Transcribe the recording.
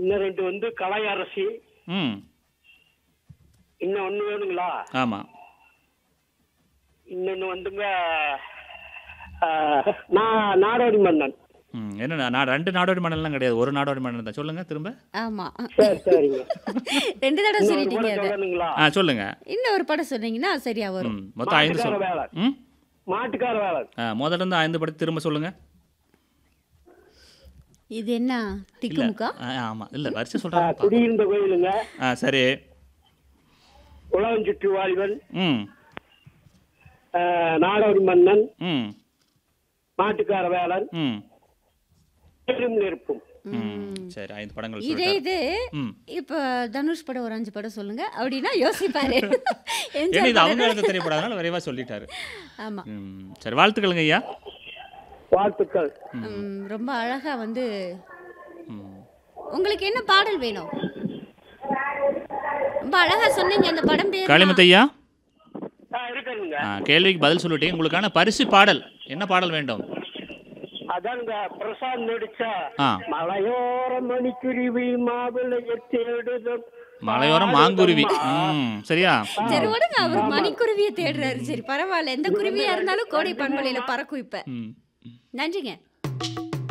இன்னும் ரெண்டு வந்து கலை அரசி ம் இன்னும் ஒண்ணு வேணுங்களா ஆமாம் இன்னொன்னு வந்துங்க ஆ, நான் நாடோடி மன்னன் ம் என்ன நான் ரெண்டு நாடோடி மண்டலம் கிடையாது ஒரு நாடோடி மண்டலம் தான் சொல்லுங்கள் திரும்ப ஆமா சரி சரிங்க ரெண்டு தடவை இன்னொரு சொல்லிட்டீங்க படம் அது சொல்லணுங்களா ஆ சொல்லுங்கள் இன்னும் ஒரு படம் சொன்னீங்கன்னா சரியா வரும் ம் மொத்தம் ஐந்து மாட்டுக்கார சொல் வேலை ம் மாட்டுக்கார வேலை ஆ முதல்ல இருந்து ஐந்து படத்தை திரும்ப சொல்லுங்கள் இது என்ன திக்குமுக்கா ஆ ஆமாம் இல்லை வரிசை ஆ, சொல்கிறாங்க குடியிருந்த கோயிலுங்க ஆ சரி உலகம் சுற்றி வாழ்வன் ம் ஆ, நாடோடி மன்னன் ம் மாட்டுக்கார வேலன் ம் நெருப்பும் நெருப்பும் ம் சரி ஐந்து படங்கள் இதே சொல்லிட்டாரு. இது ம் இப்போ தனுஷ் படம் ஒரு அஞ்சு படம் சொல்லுங்க அப்படின்னா யோசிப்பாரு ஏன்னா Enjoy இது அவங்க பண்ண- எடுத்த திரைப்படம் விரைவாக சொல்லிட்டாரு ஆமா ம் சரி வாழ்த்துக்களுங்க ஐயா வாழ்த்துக்கள் ம், ரொம்ப அழகா வந்து ம் உங்களுக்கு என்ன பாடல் வேணும் ரொம்ப அழகா சொன்னீங்க அந்த படம் பேர் காளிமுத்து ஐயா ஆ, இருக்கணுங்க ஆ, கேள்விக்கு பதில் சொல்லிட்டேன் உங்களுக்கான பரிசு பாடல் என்ன பாடல் வேண்டும் அதானுங்க பிரசாந்த் நடிச்ச ஆ மலையோர மணிக்குருவி மாவிளைய தேடுதல் மலையோரம் மாங்குருவி ம் சரியா சரி விடுங்க அவர் மணிக்குருவியை தேடுறாரு சரி பரவாயில்ல எந்த குருவியா இருந்தாலும் கோடை பண்பலையில பறக்கும் இப்ப ம் நன்றிங்க